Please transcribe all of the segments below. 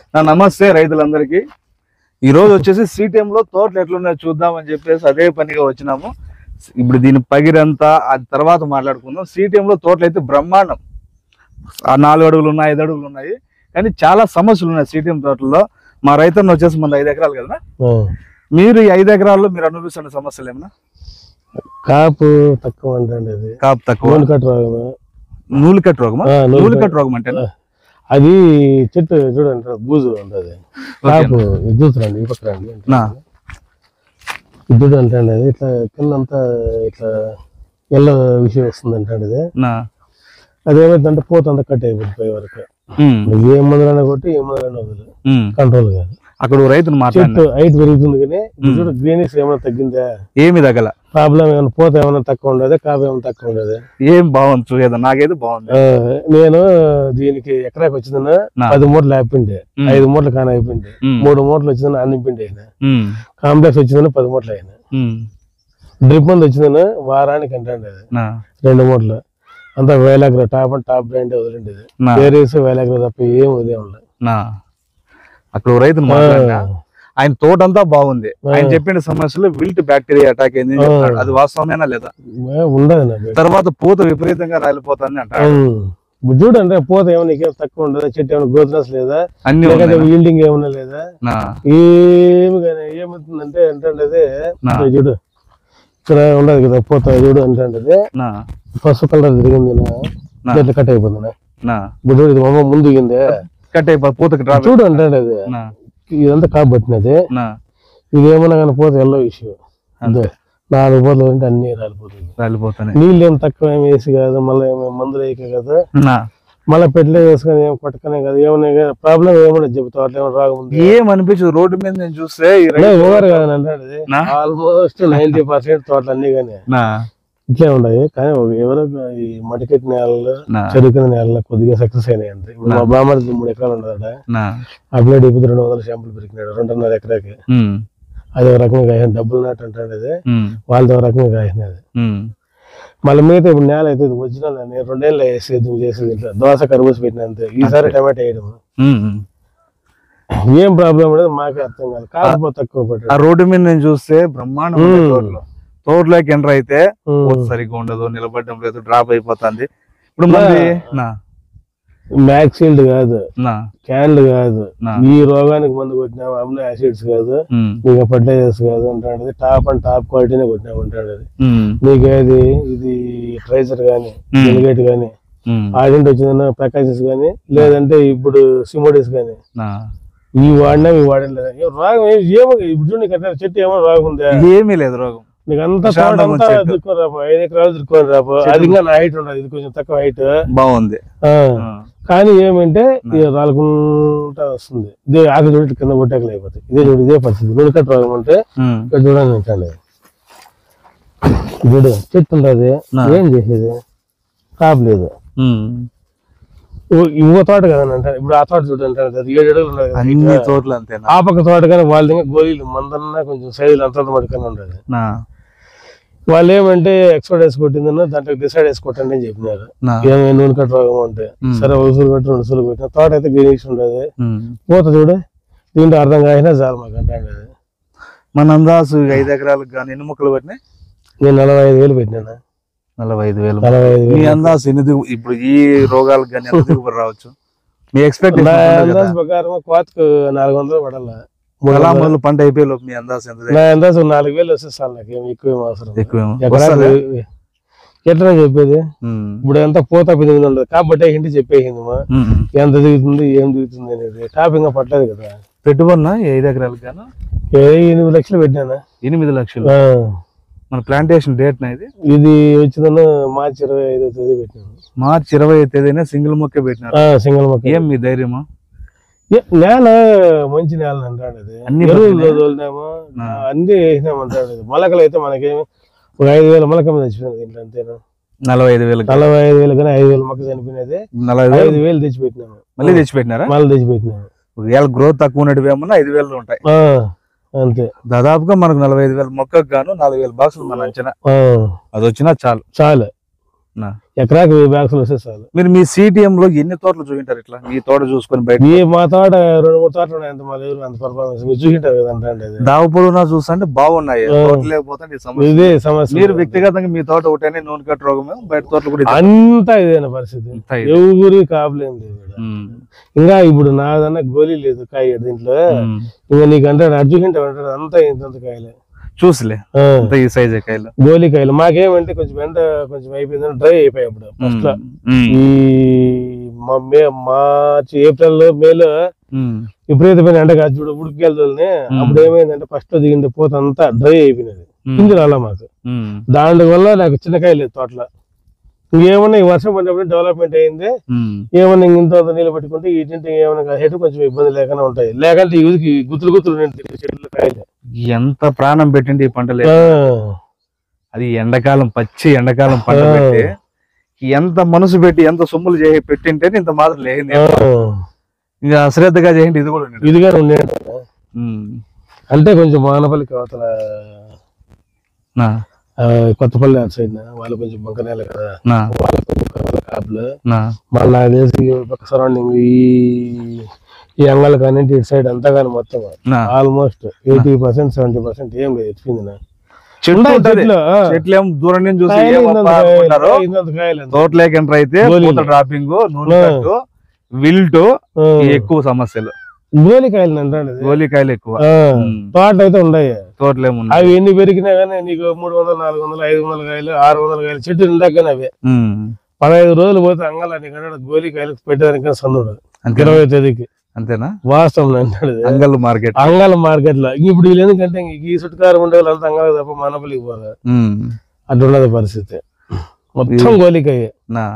నా నమస్తే రైతులందరికీ ఈ రోజు వచ్చేసి CTM లో తోటలు ఎట్లున్నాయో చూద్దామని చెప్పేసి అదే పనిగా వచ్చినాము ఇప్పుడు దీని పగిరంతా అది తర్వాత మాట్లాడుకుందాం CTM లో తోటలు అయితే బ్రహ్మాండం ఆ నాలుగు అడుగులు ఉన్నాయి ఐదు అడుగులు ఉన్నాయి కానీ చాలా సమస్యలు ఉన్నాయి సిటిఎం తోటల్లో మా రైతన్న వచ్చేసి మన ఐదు ఎకరాలు కదా ఆ. మీరు ఈ ఐదు ఎకరాల్లో మీరు అనుభవిస్తున్న సమస్యలు ఏమన్నా కాపు తక్కువ అంటే అది కాపు తక్కువ నూనె కట్ట రోగము నూలు కట్టు రోగమా ఆ, నూలు నూలు కట్టు. కట్టు రోగం అంటే అది చెట్టు చూడండి బూజు ఉంటుంది కాపు ఇది చూస్తురండి ఈ పక్క రండి నా ఇది చూడండి అండి అది ఇట్లా కిందంతా ఇట్లా ఎల్ల విషయం వస్తుంది అంటే అది నా అదేమైందంటే పోత అంతా కట్ అయిపోయింది పై వరకు ఉమ్, నువ్వు ఏ మందులైనా కొట్టి ఏ మందులైనా వదిలేదు ఉమ్. కంట్రోల్ కాదు అక్కడ ఓ రైతును మాట్లాడిన చెట్టు హైట్ పెరుగుతుంది కానీ ఇప్పుడు చూడు గ్రీనిస్ ఏమైనా తగ్గిందా ఏమి తగ్గల ప్రాబ్లం ఏమైనా పోత ఏమైనా తక్కువ ఉండదు కాపు ఏమైనా తక్కువ ఉండదు ఏం బాగుంది చూసేదా నాకైతే బాగుంది ఆ, నేను దీనికి ఎకరాకి వచ్చిందన్న నా. పది మూటలు అయిపోయింది ఉమ్, ఐదు మూటలు కాన అయిపోయింది ఉమ్, మూడు మూటలు వచ్చిందని అన్నింపిండి అయినా ఉమ్, కాంప్లెక్స్ వచ్చిందని పది మూటలు అయినా ఉమ్. డ్రిప్ మంది వచ్చిందని వారానికి అంటాండి అది నా రెండు మూటలు అంతా వేలాగ్ర టాప్ అండ్ టాప్ బ్రాండ్ వదిలిండేది నా వేరేస్ వేలాగ్ర తప్ప ఏం వదిలే ఉండదు నా అక్కడ ఓ రైతును మాట్లాడినా ఆయన తోట అంతా బాగుంది ఆయన చెప్పిన సమస్యలు విల్ట్ బ్యాక్టీరియా అటాక్ అయింది అని చెప్తాడు. అది వాస్తవమేనా లేదా ఉండదు నాకు తర్వాత పూత విపరీతంగా రాలిపోతుంది అంటాడు ఉమ్. ఇప్పుడు చూడండి పోత ఏమైనా నీకేం తక్కువ ఉండదా చెట్టు ఏమైనా గ్రోత్నెస్ లేదా అన్ని లేకపోతే ఉన్నాయి. ఈల్డింగ్ ఏమైనా లేదా నా ఏమి కానీ ఏమవుతుందంటే అంటే నా. చూడు ఇక్కడ ఉండదు కదా పోత చూడు అంటే నా పసుపు కలర్ తిరిగింది నా నా. చెట్లు కట్ అయిపోతుంది నా. నా ఇప్పుడు చూడు ఇది మా అమ్మ ముందు దిగింది కట్ అయిపో పూతకి డ్రాప్ చూడు అంటే అది నా ఇదంతా కాబట్టినది నా ఇది ఏమన్నా కానీ పోతే ఎల్లో ఇష్యూ అంతే నాలుగు పోతలు ఉంటే అన్ని రాలిపోతుంది రాలిపోతానే నీళ్ళు ఏం తక్కువ ఏమి వేసి కాదు మళ్ళీ ఏమి మందులు వేయక కదా నా మళ్ళీ పెట్టలే వేసుకొని ఏం కొట్టకనే కదా ఏమన్నా ప్రాబ్లం ఏమన్నా చెబుతావు అట్లా ఏమైనా రాకముందు ఏం అనిపించదు రోడ్డు మీద నేను చూస్తే ఈ రైతు- ఓవర్ కదా అంటే నా? ఆల్మోస్ట్ నైన్టీ పర్సెంట్ తోటలు అన్ని కానీ నా ఇట్లే ఉన్నాయి కానీ ఒక- ఎవరో ఈ మడికెట్ నేలలో నా చెరుకున నేలలో కొద్దిగా సక్సెస్ అయినాయి అంతే ఇప్పుడు మా బామ్మది మూడు ఎకరాలు ఉండదట నా అప్లై ఇప్పుడు రెండు వందల షాంపులు పెరిగినాడు రెండున్నర ఎకరాకి ఉమ్, అది ఒక రకంగా కాసిన డబ్బులు నాటు అంటాడు ఉమ్, వాళ్ళతో ఒక రకంగా కాసినది ఉమ్. మళ్ళీ మిగతా ఇప్పుడు నేల అయితే ఇది ఒరిజినల్ నేను రెండేళ్ళు వేసేది చేసేది ఇట్లా దోశ కరుబూసి పెట్టిన అంతే ఈసారి టమాటా వేయడం ఉమ్, ఉమ్. ఏం ప్రాబ్లం అనేది మాకే అర్థం కాదు కాకపోతే తక్కువ ఆ పడ్డాడు రోడ్డు మీద నేను చూస్తే బ్రహ్మాండం ఉంది ఉమ్. తోటలో తోటలోకి ఎంటర్ అయితే పూత సరిగ్గా ఉండదు నిలబడడం లేదు డ్రాప్ అయిపోతుంది ఇప్పుడు మంది నా మ్యాక్సీల్డ్ కాదు నా క్యాన్లు కాదు నా ఈ రోగానికి మందు కొట్టినాము అమ్లో యాసిడ్స్ కాదు ఉమ్, నీకు ఫర్టిలైజర్స్ కాదు అంటాడు టాప్ అండ్ టాప్ క్వాలిటీనే కొట్టినాము అంటాడు అది ఉమ్, నీకు ఏది ఇది ట్రైజర్ కానీ ఉమ్, డెలిగేట్ కానీ ఉమ్, ఆడెంట్ వచ్చిందన్న ప్యాకేజెస్ కానీ లేదంటే ఇప్పుడు సిమోడిస్ కానీ నా ఈ వాడినా ఈ వాడిన రాగం ఏ- ఏమో ఇప్పుడు చూడు నీకు అట్లా చెట్టు ఏమో రాగం ఉందా ఏమీ లేదు రోగం నీకు అంతా ప్రశాంతంగా తోట అంతా చెట్టు. దిక్కుని రాపో ఐదు ఎకరాలు దిక్కుని రాపో అది ఇంకా నా హైట్ ఉండదు ఇది కొంచెం తక్కువ హైట్ బాగుంది ఆ, కానీ ఏమంటే ఇది రాలుకుంటా వస్తుంది ఇదే ఆకు చూడు కింద కొట్టాకలు అయిపోతాయి ఇదే చూడు ఇదే పరిస్థితి నూనెకట్టు రోగం అంటే ఉమ్, ఇక్కడ చూడండి అంటండి చూడు చెట్టు ఉంటుంది నా. ఏం చేసేది కాపలేదు ఉమ్. ఇంకో తోట కదా అంటే ఇప్పుడు ఆ తోట చూడండి అది ఏడు అడుగులు ఉండదు కదా అన్ని height. తోటలు అంతేనా ఆ పక్క తోట కానీ వాళ్ళ దగ్గర గోళీలు మందన్నా కొంచెం సైజులు అంత మటుకనే ఉండదు నా వాళ్ళు ఏమంటే ఎక్స్పర్ట్ వేసి కొట్టిందన్న దాంట్లో డిసైడ్ వేసి కొట్టండి అని చెప్పినారు నా ఏమైనా నూనె కట్ట రోగం అంటే ఉమ్, సరే ఉసురు కొట్టి రెండు ఉసురు కొట్టిన తోట అయితే గ్రీనిష్ ఉండదు ఉమ్. పోత చూడు దీంట్లో అర్థం కాసినా చాలు మాకు అంటాడు అది. మన అందాసు ఐదు ఎకరాలకు కానీ ఎన్ని మొక్కలు పెట్టినాయి నేను నలభై ఐదు వేలు పెట్టినాను నలభై ఐదు వేలు నలభై ఐదు మీ వేలు అందాసు ఎన్ని దిగు ఇప్పుడు ఈ రోగాలకు కానీ ఎంత దిగుబడి రావచ్చు మీ నా ఎక్స్పెక్టేషన్ అందాజు ప్రకారం కోతకు నాలుగు వందలు పడాల మూడు ఎలా వందలు. మొదలు పంట అయిపోయి లోపు మీ అందాసు ఎంత నా అందాజు నాలుగు వేలు వస్తే చాలు నాకు ఏం ఎక్కువ ఏం అవసరం లేదు. ఎక్కువేమో ఎకరాకు వస్తుందా? ఎట్లా చెప్పేది ఉమ్, ఇప్పుడు ఎంత పోత ఎనిమిది ఉండదు కాబట్టి ఇంటి చెప్పేసింది మా ఉమ్. ఎంత దిగుతుంది ఏం దిగుతుంది అనేది టాపింగ్ పట్టలేదు కదా పెట్టుబడినా ఈ ఐదు ఎకరాలకు గాను ఏ ఎనిమిది లక్షలు పెట్టినానా ఎనిమిది లక్షలు ఆ, మన ప్లాంటేషన్ డేట్ నా ఇది ఇది వచ్చిందన్న మార్చి ఇరవై ఐదో తేదీ పెట్టినాను మార్చి ఇరవై తేదీన సింగిల్ మొక్కే పెట్టినారు ఆ, సింగల్ మొక్క ఏం మీ ధైర్యమా ఏ, నేల మంచి నేల అంటాడు అది అన్ని ఎరువులు పక్కనే? తోలినాము ఆ. అన్ని వేసినామంటాడు అది మొలకలు అయితే మనకేమి ఒక ఐదు వేల మొలక మీద చచ్చిపోయినది ఇంట్లో అంతేనా నలభై ఐదు వేలకు నలభై ఐదు వేలు కానీ ఐదు వేల మొక్క చనిపోయినది నలభై వేలు ఐదు వేలు తెచ్చిపెట్టినాము మళ్ళీ తెచ్చిపెట్టినారా మళ్ళీ తెచ్చిపెట్టినాము ఒకవేళ గ్రోత్ తక్కువ ఉన్నట్టు ఏమన్నా ఐదు వేలు ఉంటాయి ఆ, అంతే దాదాపుగా మనకు నలభై ఐదు వేల మొక్కకు గాను నాలుగు వేల బాక్సులు మన అంచనా ఆ, అది వచ్చినా చాలు చాలు నా. ఎకరాకి వెయ్యి బ్యాగ్స్ వస్తే చాలు మీరు మీ సిటిఎం లో ఎన్ని తోటలు చూపింటారు ఇట్లా మీ తోట చూసుకొని బయట ఈ మా తోట రెండు మూడు తోటలు ఉన్నాయి అంత మా లేరు అంత పర్ఫార్మెన్స్ మీరు చూసింటారు కదా అంటే అది దావు పొడవునా చూస్తుంటే బాగున్నాయి ఆ. తోట లేకపోతే ఈ సమస్య ఇదే సమస్య మీరు వ్యక్తిగతంగా మీ తోట ఒకటేనే నూనె కట్ట రోగమే బయట తోటలు కూడా ఇదే. అంతా ఇదేనా పరిస్థితి అంతా ఇదే. ఎవరి కాపులేం లేదు ఈడ. ఉమ్. ఇంకా ఇప్పుడు నాదన్నా గోళీ లేదు కాయ దీంట్లో ఉమ్. ఇంకా నీకు అంటే అర్జున్ అంటాడు అంతా ఇంత కాయలే చూసిలే ఆ, అంత ఈ సైజే కాయలు గోళీ కాయలు మాకేమంటే కొంచెం ఎండ కొంచెం అయిపోయిందని డ్రై అయిపోయాయి అప్పుడు ఫస్ట్ లో ఉమ్. ఈ మా మే మార్చి ఏప్రిల్ మేలో ఉమ్. విపరీతమైన ఎండ కాదు చూడు ఉడికెళ్తుంది అప్పుడు ఏమైందంటే ఫస్ట్ లో దిగింది పోత అంతా డ్రై అయిపోయినది ఉమ్. పిండి రాలా మాకు ఉమ్. దాని వల్ల నాకు చిన్నకాయ లేదు తోటలో ఇంకేమన్నా ఈ వర్షం పడినప్పుడు డెవలప్మెంట్ అయింది ఉమ్. ఏమన్నా ఇంక ఇంత అంత నీళ్ళు పెట్టుకుంటే ఇటువంటి ఏమైనా హెడ్ కొంచెం ఇబ్బంది లేకుండా ఉంటాయి లేకంటే ఇదికి గుత్తులు గుత్తులు ఉన్నాయి చెట్లు కాయలు ఎంత ప్రాణం పెట్టిండి ఈ పంటలు ఆ, అది ఎండాకాలం పచ్చి ఎండాకాలం పంట ఆ. పెట్టి ఎంత మనసు పెట్టి ఎంత సొమ్ములు చేసి పెట్టింటే ఇంత మాత్రం లేదు ఆ, ఇంకా అశ్రద్ధగా చేయండి ఇది కూడా ఉండేది. ఇదిగా ఉండే ఉమ్. అంటే కొంచెం మానపల్లికి అవతల నా ఆ, కొత్తపల్లి అటు సైడ్ వాళ్ళు కొంచెం బంకనేల కదా నా వాళ్ళ కొంచెం కర్రల కాపులు నా మళ్ళీ నాకు తెలిసి ఈ పక్క సరౌండింగ్ ఈ ఈ అంగళ కానీ ఇటు సైడ్ అంతా కానీ మొత్తం నా almost eighty percent seventy percent ఏం లేదు ఎత్తిపోయింది నాకు చెట్లు ఉన్నాయి ఉంటది. చెట్లు, ఆ. చెట్లు ఏం దూరం నుంచి చూసి కాయలు ఏమప్పా ఇంతంత కాయలు, అనుకుంటారు ఇంతంత కాయలు అంతే. తోటలోకి ఎంటర్ అయితే గోళీలు. పూత డ్రాపింగ్ నూనె ఆ. కట్టు విల్ట్ ఆ. ఈ ఎక్కువ సమస్యలు గోలికాయలు అంటాడు ఇది. గోలికాయలు ఎక్కువ ఆ, ఉమ్. తోటలు అయితే ఉన్నాయి తోటలేముంది అవి ఎన్ని పెరిగినా కానీ నీకు మూడు వందలు నాలుగు వందలు ఐదు వందల కాయలు ఆరు వందల కాయలు చెట్టు నిండాకనే అవే పదహైదు రోజులు పోతే అంగళ నీకు గోలికాయలు పెట్టడానికి సందుడు అంతే ఇరవై తేదీకి అంతేనా వాస్తవం అంటాడు ఇది. అంగల్ మార్కెట్ అంగాల మార్కెట్ లో ఇంక ఇప్పుడు వీళ్ళు ఎందుకంటే ఇంక ఈ చుట్టుకారం ఉండే వాళ్ళు అంతా అంగాల తప్ప మనపల్లికి పోరు అట్లున్నది పరిస్థితి మొత్తం గోలికాయ నా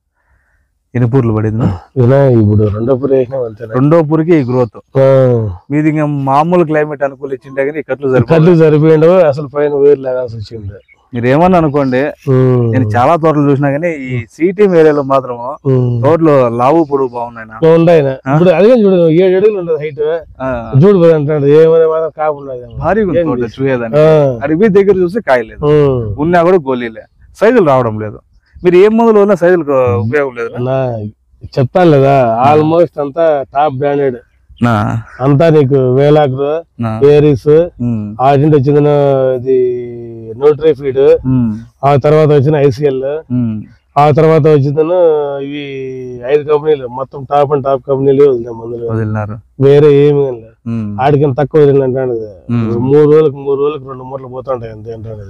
ఎనిపూర్లు పడింది ఇలా ఇప్పుడు రెండో పూరి వేసినాం అంతేనా రెండో పూరికి ఈ గ్రోత్ ఆ, మీది ఇంకా మామూలు క్లైమేట్ అనుకూలి ఇచ్చింటే కానీ ఈ కట్లు సరిపోదు కళ్ళు సరిపోయిండవు అసలు పైన వేరు లేగాల్సి వచ్చింది మీరు ఏమన్నా అనుకోండి ఉమ్, నేను చాలా తోటలు చూసినా కానీ ఈ సిటీ ఏరియాలో మాత్రం ఉమ్. తోటలు లావు పొడుగు బాగున్నాయి నా. ఉండాయన ఇప్పుడు అదే చూడు ఏడు అడుగులు ఉండదు హైట్ ఆ, చూడు పోయి అంటాడు ఏమైనా మాత్రం కాపు ఉండదు భారీగా ఉంది ఏం తోట చేసి- చూయేదాన్ని ఆ, అడిగి దగ్గర చూస్తే కాయలేదు ఉమ్. ఉన్నా కూడా గోళీలే సైజులు రావడం లేదు మీరు ఏం మందులు ఉన్నా సైజులకు ఉపయోగం లేదు నా? నా చెప్తాను లేదా ఆల్మోస్ట్ అంతా టాప్ బ్రాండెడ్ నా అంతా నీకు వేలాక్రు నా ఏరీస్ ఉమ్, ఆ నుంచి వచ్చిన ఇది న్యూట్రీ ఫీడ్ ఉమ్, ఆ తర్వాత వచ్చిన ఐసీఎల్ ఉమ్, ఆ తర్వాత వచ్చిన ఇవి ఐదు కంపెనీలు మొత్తం టాప్ అండ్ టాప్ కంపెనీలు వదిలినాయి మందులు వదిలినారు వేరే ఏమి లేదు ఉమ్, ఆడికి తక్కువ వదిలినంటాడు ఉమ్. మూడు రోజులకు మూడు రోజులకు రెండు మూటలు పోతుంటాయి అంతే అంటాడు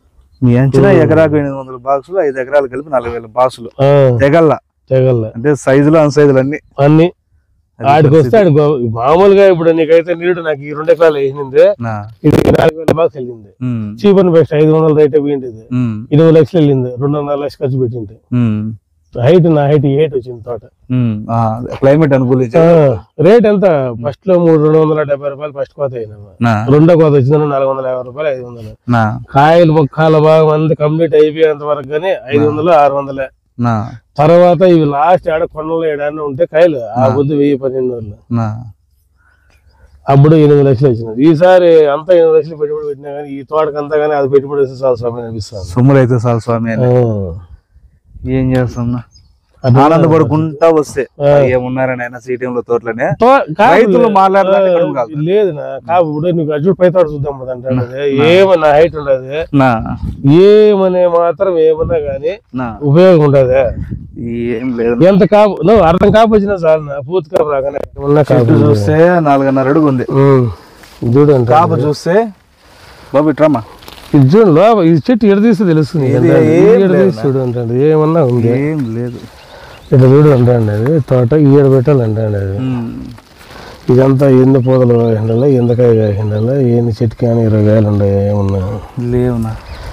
మీ అంచనా ఎకరాకు ఎనిమిది వందల బాక్సులు ఐదు ఎకరాలు కలిపి నాలుగు వేల బాక్సులు ఆ, తెగల్ల తెగల్ల అంటే సైజులు అన్ సైజులు అన్ని అన్ని అది ఆడికి పరిస్థితి. వస్తే ఆడికి గో- మామూలుగా ఇప్పుడు నీకైతే నీడు నాకు ఈ రెండు ఎకరాలు వేసింది నా, ఇది నాలుగు వేల బాక్స్ వెళ్ళింది ఉమ్, చీప్ అండ్ బెస్ట్ ఐదు వందల రేట్ పోయింది ఉమ్, ఇరవై లక్షలు వెళ్ళింది రెండు వందల లక్షలు ఖర్చు పెట్టింది ఉమ్, హైట్ నా హైట్ ఎయిట్ వచ్చింది తోట ఉమ్, ఆ, క్లైమేట్ అనుకూలించి రేట్ ఎంత ఫస్ట్ లో మూడు రెండు వందల డెబ్బై రూపాయలు ఫస్ట్ కోత అయినా నా రెండో కోత వచ్చిందని నాలుగు వందల యాభై రూపాయలు ఐదు వందలు నా కాయలు మొక్కల భాగం అంతా కంప్లీట్ అయిపోయేంత వరకు కానీ ఐదు వందలు ఆరు వందలే నా తర్వాత ఇవి లాస్ట్ ఆడ కొండలో ఏడాన్ని ఉంటే కాయలు ఆ పొద్దు వెయ్యి పన్నెండు వందలు నా అప్పుడు ఎనిమిది లక్షలు వచ్చినది ఈసారి అంతా ఎనిమిది లక్షలు పెట్టుబడి పెట్టినా కానీ ఈ తోటకి అంతా కానీ అది పెట్టుబడి వస్తే చాలా సమయం అనిపిస్తుంది సొమ్ములు అయితే చాలు స్వామి అని ఏం చేస్తున్నా ఆనందపడుకుంటా వస్తే ఆ. ఏమున్నారని ఆయన సీటీఎం లో తోటలోనే తో- కాదు. రైతులు మాట్లాడడానికి కడుపు కాదు. లేదు నా కాదు ఇప్పుడు నీకు అడ్జుడు పై తోట చూద్దాం పోతా అంటాడు ఏమన్నా హైట్ ఉండదు నా ఏమనే మాత్రం ఏమన్నా కానీ నా ఉపయోగం ఉండదు ఏం లేదు ఎంత కాపు నువ్వు అర్థం కాపు వచ్చినా చాలు నా పూర్తి కాపు రాగానే ఉన్న కాపు చెట్టు చూస్తే నాలుగున్నర అడుగు ఉంది ఉమ్. చూడు అంటే కాపు చూస్తే బాబు ఇట్రమ్మా ఇది చూడు లోపల ఈ చెట్టు ఎడ తీస్తే తెలుస్తుంది ఇది ఎంత- ఏం ఈ ఎడ లేదు తీసి చూడు అంటాడు ఏమన్నా ఉంది ఏం లేదు ఇట్లా చూడు అంటాడు అది తోట ఈ ఏడు పెట్టాలంటాడు అది ఉమ్. ఇదంతా ఎన్ని పూదలు కాసిండాలా ఎందకాయ కాసిండాలా ఎన్ని చెట్టుకి కానీ ఇరవై కాయలు ఉన్నాయి ఏమన్నా లేవునా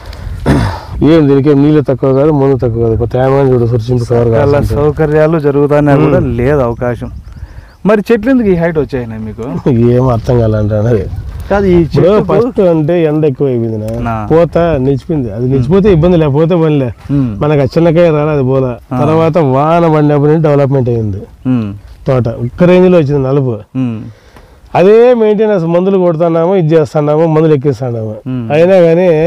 ఏం దీనికి ఏం నీళ్ళు తక్కువ కాదు ముందు తక్కువ కాదు ఇప్పుడు తేమని చూడు సురిచింపు కవర్ చాలా కాదు సౌకర్యాలు జరుగుతానే కూడా లేదు అవకాశం మరి చెట్లు ఎందుకు ఈ హైట్ వచ్చాయినా మీకు ఏం అర్థం కాలంటాడు అది కాదు ఈ ఇప్పుడు చెట్లు ఫస్ట్ అంటే ఎండ ఎక్కువ అయిపోయింది నా. నా. పోత నిలిచిపోయింది అది నిలిచిపోతే ఇబ్బంది లేకపోతే పనిలే ఉమ్. మనకు ఆ చిన్నకాయ రాలే అది పోల తర్వాత వాన పడినప్పటి నుంచి డెవలప్మెంట్ అయింది ఉమ్. తోట ఒక్క రేంజ్ లో వచ్చింది నలుపు ఉమ్. అదే మెయింటెనెన్స్ మందులు కొడుతున్నాము ఇది చేస్తున్నాము మందులు ఎక్కిస్తున్నాము ఉమ్. అయినా కానీ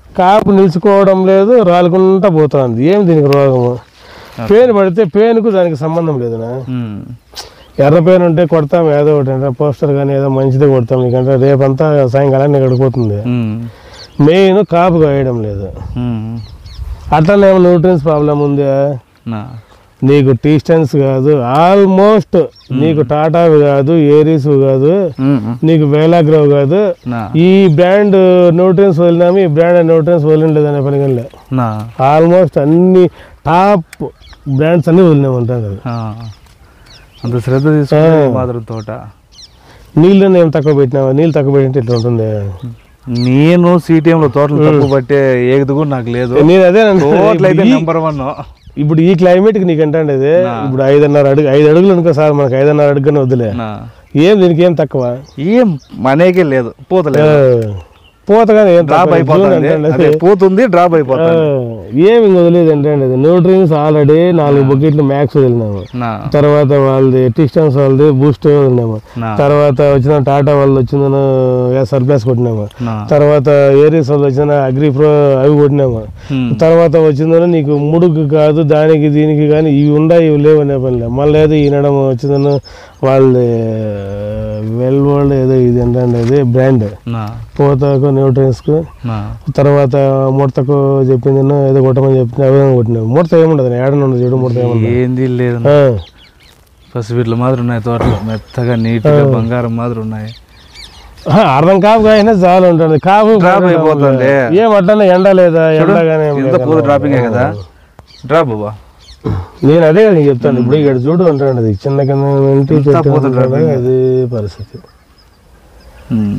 కాపు నిలుచుకోవడం లేదు రాలుకుంటా పోతుంది ఏం దీనికి రోగము పేను పడితే పేనుకు దానికి సంబంధం లేదునా ఉమ్. ఎర్ర పేను ఉంటే కొడతాం ఏదో ఒకటి అంటే పోస్టర్ కానీ ఏదో మంచిదే కొడతాం నీకంటే రేపంతా సాయంకాలాన్ని గడిపోతుంది ఉమ్. మెయిన్ కాపు కాయడం లేదు ఉమ్. అట్లనే ఏమో న్యూట్రియన్స్ ప్రాబ్లం ఉందా నా. నీకు టీస్టన్స్ కాదు ఆల్మోస్ట్ నీకు టాటావి కాదు ఏరీస్ కాదు ఉమ్. నీకు వేలాగ్రవ్ కాదు నా. ఈ బ్రాండ్ న్యూట్రియన్స్ వదిలినాము ఈ బ్రాండ్ న్యూట్రియన్స్ వదిలిండదు అనే పని కానీ నా. ఆల్మోస్ట్ అన్ని టాప్ బ్రాండ్స్ అన్ని వదిలినామంటాం కదా ఆ. అంత శ్రద్ధ తీసుకుంటే మాత్రం తోట నీళ్ళని ఏం తక్కువ పెట్టినావా నీళ్ళు తక్కువ పెట్టింటే ఇట్లా ఉంటుంది నేను సిటిఎం లో తోటలు తక్కువ పట్టే ఏది కూడా నాకు లేదు నేను అదే తోటలు అయితే ఈ- నెంబర్ వన్ ఇప్పుడు ఈ క్లైమేట్ కి నీకు అంటే ఇది ఇప్పుడు ఐదున్నర అడుగు ఐదు అడుగులు అనుకో సార్ మనకి ఐదున్నర అడుగునే వద్దులే ఏం దీనికి ఏం తక్కువ ఏం మనకే లేదు పోతలేదు పోతగానే ఏం డ్రాప్ తక్కువ? అయిపోతుంది జూన్ అంటే అదే పోతుంది డ్రాప్ అయిపోతుంది ఏమి ఇంక వదిలేదు అంటే అది న్యూట్రియన్స్ ఆల్రెడీ నాలుగు బకెట్లు మ్యాక్స్ వదిలినాము నా తర్వాత వాళ్ళది టిస్టన్స్ వాళ్ళది బూస్ట్ వదిలినాము నా తర్వాత వచ్చిన టాటా వాళ్ళు వచ్చిందను సర్ప్లస్ కొట్టినాము నా తర్వాత ఏరియస్ వాళ్ళు వచ్చిన అగ్రి ప్రో అవి కొట్టినాము హ్మ్. తర్వాత వచ్చిందని నీకు ముడుకు కాదు దానికి దీనికి కానీ ఇవి ఉండా ఇవి లేవు అనే పని లేదు మళ్ళీ ఏదో ఈనడం వచ్చిందను వాళ్ళది వెల్ వరల్డ్ ఏదో ఇది ఏంటంటే అది బ్రాండ్ నా పోతకు న్యూట్రియన్స్కు నా తర్వాత ముడతకు చెప్పింది ఏదో కొట్టమని చెప్పింది అవి కొట్టినావు ముడత ఏముండదు ఏడన ఉండదు చూడు ముడత ఏముండదు ఏంది లేదు ఆ, పసిబిడ్ల మాదిరి ఉన్నాయి తోటలు మెత్తగా నీట్గా బంగారం మాదిరి ఉన్నాయి ఆ, అర్థం కాపు కాయినా చాలు ఉంటుంది కాపు డ్రాప్ అయిపోతుంది ఏం అట్లనే ఎండ లేదా ఎండ కానీ ఏం ఎంత లేదా? పూత డ్రాపింగే కదా డ్రాప్ బాబా నేను అదే కదా నీకు చెప్తాను ఇప్పుడు ఇక్కడ చూడు అంటాడు అది చిన్న కింద ఇంటి చెట్టు పూత ఉంటుంది, అది పరిస్థితి ఉమ్.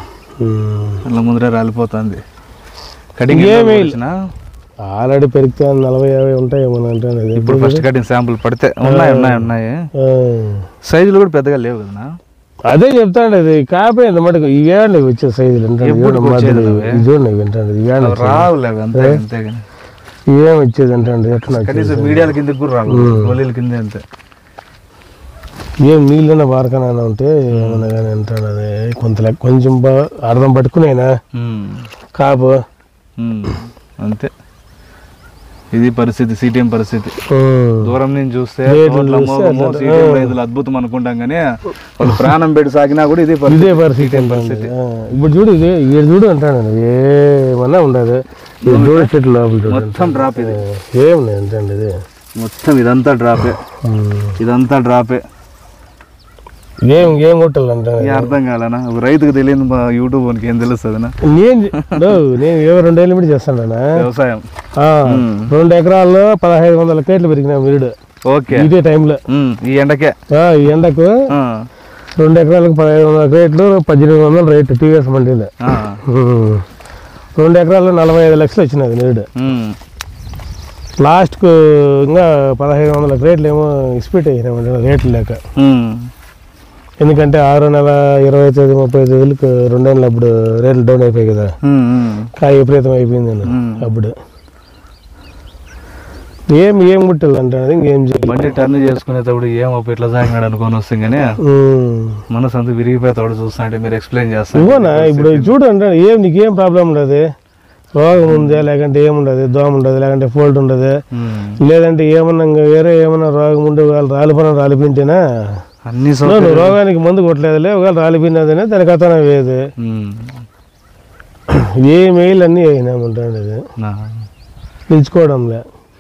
అలా ముందరే రాలిపోతుంది కటింగ్ ఇంకేమీ వచ్చిన ఆల్రెడీ పెరిగితే నలభై యాభై ఉంటాయి ఏమన్నా అంటాను అది ఇప్పుడు ఫస్ట్ కటింగ్ శాంపుల్ పడితే ఉన్నాయి ఉన్నాయి ఉన్నాయి ఆ. సైజులు కూడా పెద్దగా లేవు కదా అదే చెప్తాండి అది కాపే మటుకు ఇవేండి వచ్చే సైజులు అంటాడు ఎప్పుడు ఇవేండి వచ్చేది మధ్యలో అవే? ఇది చూడండి ఇవేంటండి ఇవేండి రావులే అవి అంతే అంతే కానీ ఏం వచ్చేది అంటండి ఎట్లా నాకు కనీసం మీడియాల కింద కూడా రావు గొల్లీల కింద అంతే ఏం నీళ్ళన్న బారకనైనా ఉంటే ఏమన్నా కానీ అంటాడు అది కొంత లెక్క కొంచెం బా- అర్థం పట్టుకునేనా ఉమ్. కాపు ఉమ్. అంతే ఇది పరిస్థితి సిటిఎం పరిస్థితి ఉమ్. దూరం నుంచి చూస్తే రేట్లు రోడ్ల చూస్తే మోగము, అట్లా, సిటిఎం రైతులు అద్భుతం అనుకుంటాం కానీ వాళ్ళు ప్రాణం పెట్టి సాగినా కూడా ఇదే పరిస్థితి ఇదే పరిస్థితి అంటాండి. ఆ, ఇప్పుడు చూడు ఇది ఈడు చూడు అంటాడు ఏమన్నా ఉండదు ఇది చూడు చెట్లు లోపల చూడు మొత్తం డ్రాప్ ఇది ఏం లేదు అంటండి ఇది మొత్తం ఇదంతా డ్రాపే ఉమ్. ఇదంతా డ్రాపే ఏం ఏం కొట్టాలంటాడు ఇది అర్థం కాలనా ఒక రైతుకు తెలియని మా యూట్యూబ్ వానికి ఏం తెలుస్తుందనా నేను చె- డో, నేను ఏవో రెండు ఏళ్ళు మీద చేస్తానా వ్యవసాయం రెండు ఎకరాల్లో పదహైదు వందల కేట్లు పెరిగినా మీరుడు ఓకే ఇదే టైంలో ఉమ్, ఈ ఎండకే ఆ, ఈ ఎండకు ఆ, రెండు ఎకరాలకు పదహైదు వందల రేట్లు పద్దెనిమిది వందల రేటు టీవీఎస్ మండీలో ఆ, ఉమ్. రెండు ఎకరాల్లో నలభై ఐదు లక్షలు వచ్చినది నీడు ఉమ్, లాస్ట్కు ఇంకా పదహైదు వందల రేట్లు ఏమో ఇస్పీట్ అయినామండి రేట్లు లేక ఉమ్, ఎందుకంటే ఆరో నెల ఇరవై తేదీ ముప్పై తేదీలకు రెండేళ్ళు అప్పుడు రేట్లు డౌన్ అయిపోయాయి కదా ఉమ్, ఉమ్. కాయ విపరీతం అయిపోయింది నేను ఉమ్. అప్పుడు ఏం ఏం ముట్టాలి అంటే ఇంకేం చేయాలి బండి టర్న్ చేసుకునేటప్పుడు ఏమో ఇట్లా సాగినాడు అనుకొని వస్తాం కానీ ఉమ్. మనసు అంతా విరిగిపోతాడు చూస్తుంటే మీరు ఎక్స్ప్లెయిన్ చేస్తారు ఇవ్వనా ఇప్పుడు చూడు అంటే ఏం నీకేం ప్రాబ్లం ఉండదు రోగం ఉందా లేకంటే ఏముండదు దోమ ఉండదు లేకంటే ఫోల్ట్ ఉండదు లేదంటే ఏమన్నా ఇంకా వేరే ఏమన్నా రోగం ఉంటే వాళ్ళు రాలిపోయిన రాలిపోయింటేనా అన్ని నువ్వు సౌకర్యాలు నువ్వు రోగానికి మందు కొట్టలేదులే ఒకవేళ రాలిపోయినదనే దానికి అతను వేది ఉమ్, ఏ మెయిల్ అన్నీ అయినామంటాడు అది నా. నిలుచుకోవడంలే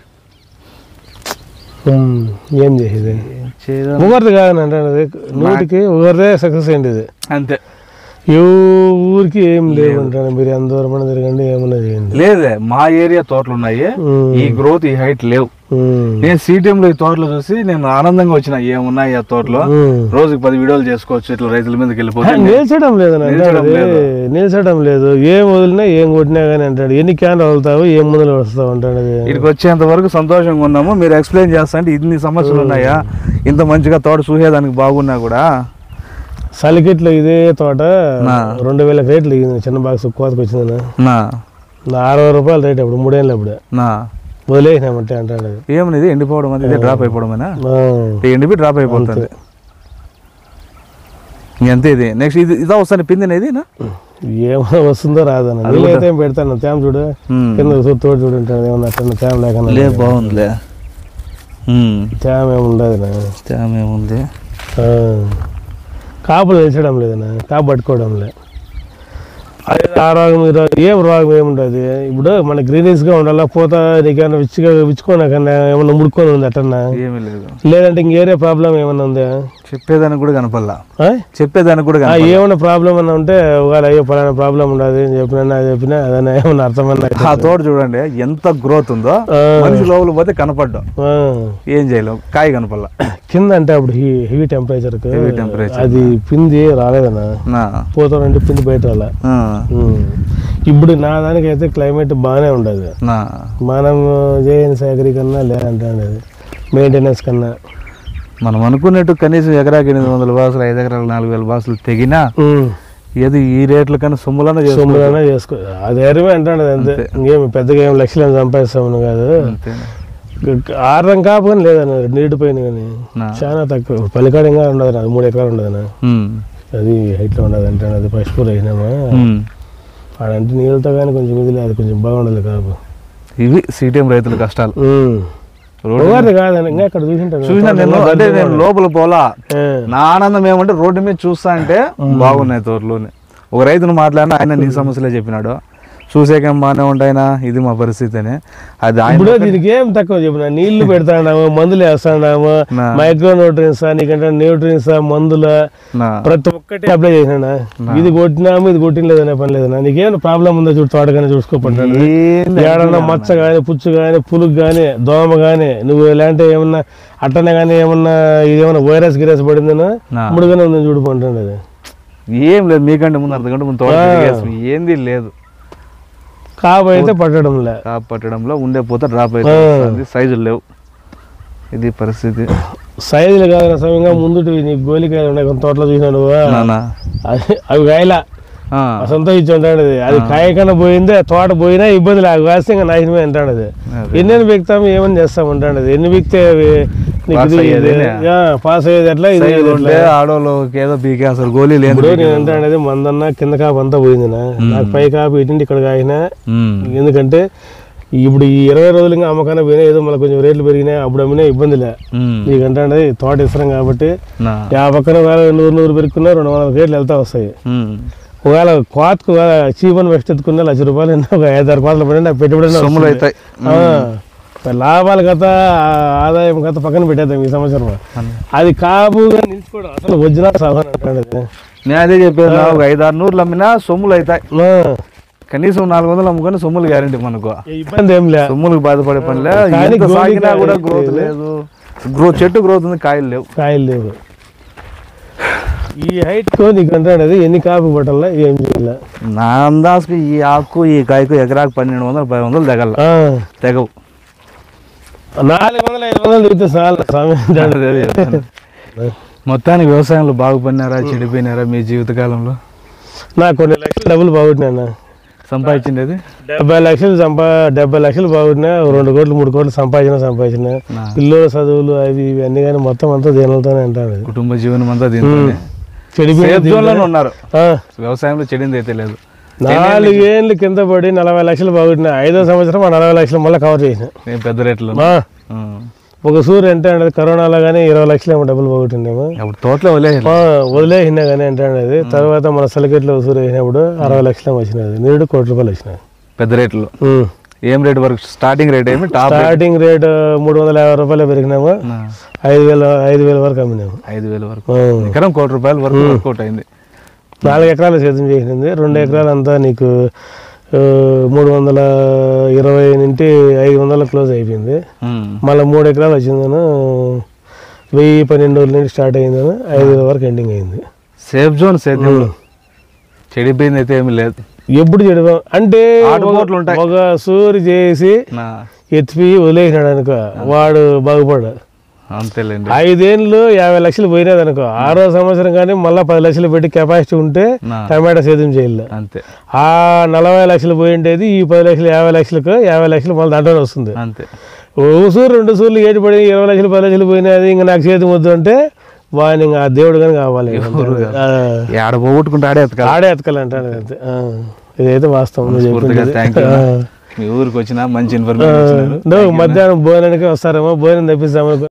ఉమ్, ఏం చేసేది ఏం చేయదా? ఒకరిది కాదంటే అది నూటికి ఒకరిదే సక్సెస్ అయింది ఇది అంతే ఏ ఊరికి ఏం లేవు అంటాను మీరు ఎంత దూరం తిరగండి ఏమన్నా చేయండి లేదే మా ఏరియా తోటలు ఉన్నాయి ఉమ్, ఈ గ్రోత్ ఈ హైట్ లేవు ఉమ్, నేను CTM లో ఈ తోటలు చూసి నేను ఆనందంగా వచ్చిన ఏమున్నాయి ఆ తోటలో ఉమ్. రోజుకి పది వీడియోలు చేసుకోవచ్చు ఇట్లా రైతుల మీదకి వెళ్ళిపోతే నిలిచడం లేదు నిలిచడం లేదు. నిలిచడం లేదు ఏం వదిలినా ఏం కొట్టినా కానీ అంటాడు ఎన్ని క్యాన్లు వదులుతావు ఏం ముందులు వస్తావు అంటాడు అది. ఇక్కడికి వచ్చేంత వరకు సంతోషంగా ఉన్నాము మీరు ఎక్స్ప్లెయిన్ చేస్తా అంటే ఇన్ని సమస్యలు ఉన్నాయా ఇంత మంచిగా తోట చూసేదానికి బాగున్నా కూడా సలికిట్లో ఇదే తోట నా. రెండు వేల రేట్లు ఇయ్యింది. చిన్న బాక్స్ కోతకు వచ్చింది నా నా అరవై రూపాయలు రేట్ అప్పుడు మూడేళ్ళు అప్పుడు నా వదిలేసినామంటే అంటాడు అది. ఏమని ఇది ఎండిపోవడం అనేది డ్రాప్ అయిపోవడమేనా ఆ, ఎండిపి డ్రాప్ అయిపోతుంది అంతే ఇది నెక్స్ట్ ఇది ఇదా వస్తాను పిందిన ఇదేనా ఏమో వస్తుందో రాదన్న నీళ్ళైతే ఏం పెడతాను తేమ చూడు కింద చూ- తోడు చూడు ఉంటాను ఏమన్నా అట్లా తేమ లేకుండా లే బాగుందిలే తేమ ఏమి ఉండదు నా. తేమ ఏముంది ఆ. కాపులు తెలిసడం లేదన్నా కాపు పట్టుకోవడం లే అదే ఆ రోగం ఈ రోగం ఏం రోగం ఏముండదు ఇప్పుడు మన గ్రీనీస్ గా ఉండాలా పోతా నీకేమన్నా విచ్చుగా విచ్చుకోనాకన్నా ఏమన్నా ముడుకొని ఉంది అట్టన్నా ఏమీ లేదు లేదంటే ఇంకేరే ప్రాబ్లం ఏమన్నా ఉందా చెప్పేదానికి కూడా కనపల్లా ఆ? చెప్పేదానికి కూడా ఆ, కనపల్లా. ఏమన్నా ప్రాబ్లం అన్నా ఉంటే ఒకవేళ అయ్యో పలానా ప్రాబ్లం ఉండదు అని చెప్పినా చెప్పినా అదన్నా ఏమన్నా అర్థమన్నా ఆ తోట చూడండి ఎంత గ్రోత్ ఉందో ఆ. మనిషి లోపల పోతే కనపడ్డాం ఆ. ఏం చేయలేం కాయ కనపల్లా కింద అంటే అప్పుడు he heavy temperature Heavy temperature. అది పింది రాలేదన్నా నా పోతానంటే పిండి బయట రాలే ఆ, ఉమ్. ఇప్పుడు నా దానికైతే క్లైమేట్ బాగానే ఉండదు నా మనం చేయని సేకరీ కన్నా లేదంటే అది మెయింటెనెన్స్ కన్నా మనం అనుకున్నట్టు కనీసం ఎకరాకి ఎనిమిది వందల బాసులు ఐదు ఎకరాలు నాలుగు వేల బాసులు తెగినా ఉమ్. ఏది ఈ రేట్ల కన్నా సొమ్ములన్నా చేసుకో సొమ్ములైనా చేసుకో అది ఎరవే అంటాడు అంతే ఇంకేం పెద్దగా ఏం లక్షలు ఏం సంపాదిస్తామని కాదు అంతేనా? ఆరం కాపు కానీ లేదన్న నీటి పైన కానీ నా. చాలా తక్కువ పలికాడు ఇంకా ఉండదు అది మూడు ఎకరాలు ఉండదు ఉమ్, అది హైట్లో ఉండదు అంటే అది ఫస్ట్ ఫ్లోర్ అయినామా ఉమ్. ఆడంటే నీళ్ళతో కానీ కొంచెం ఇది లేదు కొంచెం బాగుండదు కాపు ఇవి సిటిఎం రైతుల కష్టాలు ఉమ్. రోడ్డు ఒకరిది కాదని ఇంకా అక్కడ చూసింటాను చూసినా నేను అంటే నేను లోపల పోలా ఆ. నా ఆనందం ఏమంటే రోడ్డు మీద చూస్తా అంటే బాగున్నాయి తోటలోనే ఒక రైతును మాట్లాడినా ఆయన నీ సమస్యలే చెప్పినాడు చూసేకేం బాగానే ఉంటాయినా ఇది మా పరిస్థితి అని అది ఆయన ఇప్పుడు దీనికి ఏం తక్కువ చెప్పిన నీళ్లు పెడతాడాము మందులు వేస్తాడాము నా. మైక్రో న్యూట్రియన్స్ నీకంటే న్యూట్రియన్స్ మందుల నా ప్రతి ఒక్కటి అప్లై చేసినా ఇది కొట్టినాము ఇది కొట్టిన లేదనే పని లేదన్నా నీకేమైనా ప్రాబ్లం ఉందో చూడు తోటగానే చూసుకోపడ్డాను ఏంది ఏడన్నా మచ్చ కానీ పుచ్చు కానీ పులుగు కానీ దోమ కానీ నువ్వు ఇలాంటి ఏమన్నా అట్టనే కానీ ఏమన్నా ఇదేమన్నా వైరస్ గిరస్ పడిందనో నా. ముడుగానే ఉందని చూడుకుంటాను అది ఏం లేదు మీకంటే ముందు అర్ధ గంట ముందు తోట తిరిగేసి ఏంది లేదు కాపు అయితే పట్టడం లే కాపు పట్టడంలో ఉండే పోతే డ్రాప్ అవుతుంది సైజులు లేవు ఇది పరిస్థితి సైజులు కాదు సమయంగా ముందుటి నీ గోలికాయలు ఉన్నాయి కొంత తోటలో చూసినావు నువ్వు నానా అవి- అవి కాయలా ఆ, సంతోషించి ఉంటాడు అది అది కాయ కన్నా పోయిందే తోట పోయినా ఇబ్బంది లేదు కాస్తే ఇంకా నాశనమే అంటాడు అది అదే. ఎన్ని బిక్తాము ఏమని చేస్తాం ఉంటాడు అది ఎన్ని బిక్తే అవి నీకు పాస్ ఇది అయ్యేది ఇది, యా, పాస్ అయ్యేది ఎట్లా ఇది సైజులు ఇది ఉంటే ఆడోళ్ళకి ఏదో బీకే అసలు గోళీ లేదు ఇప్పుడు నేను అంటాను అది మందన్న కింద కాపు అంతా పోయింది నా నాకు పై కాపు ఇటు ఇక్కడ కాయినా ఎందుకంటే ఇప్పుడు ఈ ఇరవై రోజులు ఇంకా అమ్మకాన పోయినా ఏదో మళ్ళీ కొంచెం రేట్లు పెరిగినాయి అప్పుడు అమ్మినా ఇబ్బంది లే నీకంటే అది తోట ఇస్తాం కాబట్టి నా యా పక్కన వేల నూరు నూరు పెరుక్కున్నా రెండు వందల రేట్లు వెళ్తా వస్తాయి ఉమ్. ఒకవేళ కోతకు చీపని వెస్ట్ ఎత్తుకున్న లక్ష రూపాయలు ఎన్నో ఒక ఐదు ఆరు పాటలు పడి నాకు పెట్టుబడి సొమ్ములు అవుతాయి లాభాల కథ ఆదాయం కథ పక్కన పెట్టేద్దాం ఈ సంవత్సరం అది కాపుగా నిలిచిపోవడం అసలు వజ్రా సాధన అంటాడు అది. నేను అదే చెప్పాను ఒక ఐదు ఆరు నూరులు అమ్మినా సొమ్ములు అవుతాయి ఆ, కనీసం నాలుగు వందలు అమ్ముకొని సొమ్ములు గ్యారంటీ మనకు ఏ ఇబ్బంది ఏం లే సొమ్ములకు బాధపడే పనిలే కానీ ఎంత గోళీ సాగినా కాయ కూడా లేదు. గ్రోత్ లేదు గ్రోత్ చెట్టు గ్రోత్ ఉంది కాయలు లేవు కాయలు లేవు ఈ హైట్కు నీకు అంటాడు అది ఎన్ని కాపు పట్టాలా ఏం చేయాల నా అందాజుకి ఈ ఆకు ఈ కాయకు ఎకరాకు పన్నెండు వందలు పది వందలు తెగల ఆ, తెగవు నాలుగు వందలు ఐదు వందలు దిగితే చాలు స్వామి అంటాడు. అదే చెప్తాను. మొత్తానికి వ్యవసాయంలో బాగుపడినారా చెడిపోయినారా మీ జీవితకాలంలో నాకు కొన్ని లక్షలు డబ్బులు బాగుంటున్నా సంపాదించిండేది డెబ్బై లక్షలు సంపా డెబ్బై లక్షలు బాగుంటున్నా రెండు కోట్లు మూడు కోట్లు సంపాదించిన సంపాదించిన నా పిల్లల చదువులు అవి ఇవి అన్ని కానీ మొత్తం అంతా దీనిలతోనే అంటాడు అది. కుటుంబ జీవనం అంతా దీంతోనే చెడిపోయి సేఫ్ జోన్లోనే ఉన్నారు ఆ, వ్యవసాయంలో చెడింది అయితే లేదు నాలుగేళ్ళు కింద పడి నలభై లక్షలు బాగుంటున్నా ఐదో సంవత్సరం ఆ నలభై లక్షలు మళ్ళీ కవర్ చేసిన నేను పెద్ద రేట్లో ఆ, ఉం. ఒక సూర్ ఎంత అంటే కరోనాలో కానీ ఇరవై లక్షలు ఏమో డబ్బులు పోగొట్టిందేమో అప్పుడు తోటలో వదిలే ఆ, వదిలేసినా కానీ అంటే అది తర్వాత మన సలికెట్లో సూర్ వేసినప్పుడు అరవై లక్షలు ఏమో వచ్చినది నీడు కోటి రూపాయలు వచ్చినాయి పెద్ద రేట్లో ఉం. ఏం రేట్ వరకు స్టార్టింగ్ రేట్ ఏమి టాప్ స్టార్టింగ్ రేట్ మూడు వందల యాభై రూపాయలు పెరిగినాము ఐదు వేల ఐదు వేల వరకు అమ్మినాము ఐదు వేల వరకు ఆ. ఎకరం కోటి రూపాయల వరకు వర్కౌట్ అయింది నాలుగు ఎకరాలు సేద్యం చేసింది రెండు ఎకరాలు అంతా నీకు ఆ, మూడు వందల ఇరవై నుండి ఐదు వందల క్లోజ్ అయిపోయింది ఉం. మళ్ళీ మూడు ఎకరాలు వచ్చిందను వెయ్యి పన్నెండు రోజుల నుండి స్టార్ట్ అయిందను ఐదు వేల వరకు ఎండింగ్ అయింది సేఫ్ జోన్ సేద్యంలో చెడిపోయింది అయితే ఏమీ లేదు ఎప్పుడు చెడుదాం అంటే ఆటుపోట్లు ఒక- ఉంటాయి. ఒక సూరి చేసి నా ఎత్తిపి వదిలేసినాడు అనుకో వాడు బాగుపడు అంతేలేండి ఐదేళ్ళు యాభై లక్షలు పోయినది అనుకో ఆరో సంవత్సరం కానీ మళ్ళీ పది లక్షలు పెట్టి కెపాసిటీ ఉంటే నా టమాటా సేద్యం చేయాలి అంతే ఆ నలభై లక్షలు పోయిండేది ఈ పది లక్షలు యాభై లక్షలకు యాభై లక్షలు మళ్ళీ దాంట్లోనే వస్తుంది అంతే ఓ సూరు రెండు సూర్లు ఏడు పడి ఇరవై లక్షలు పది లక్షలు పోయినది ఇంకా నాకు చేతి వద్దు అంటే వాడిని ఇంకా ఆ దేవుడు కానీ కావాలి ఎవరు కాదు. ఆ, ఆడ పోగొట్టుకుంటే ఆడే ఎతకాలి ఆడే ఎతకాలంటాడు అంతే ఆ, ఇదైతే వాస్తవం నువ్వు మనస్ఫూర్తిగా చెప్పింది. థ్యాంక్ యూ ఆ. మీ ఊరికి వచ్చిన మంచి ఇన్ఫర్మేషన్ ఇచ్చినారు నువ్వు మధ్యాహ్నం భోజనానికి వస్తారేమో భోజనం తెప్పిస్తామనుకో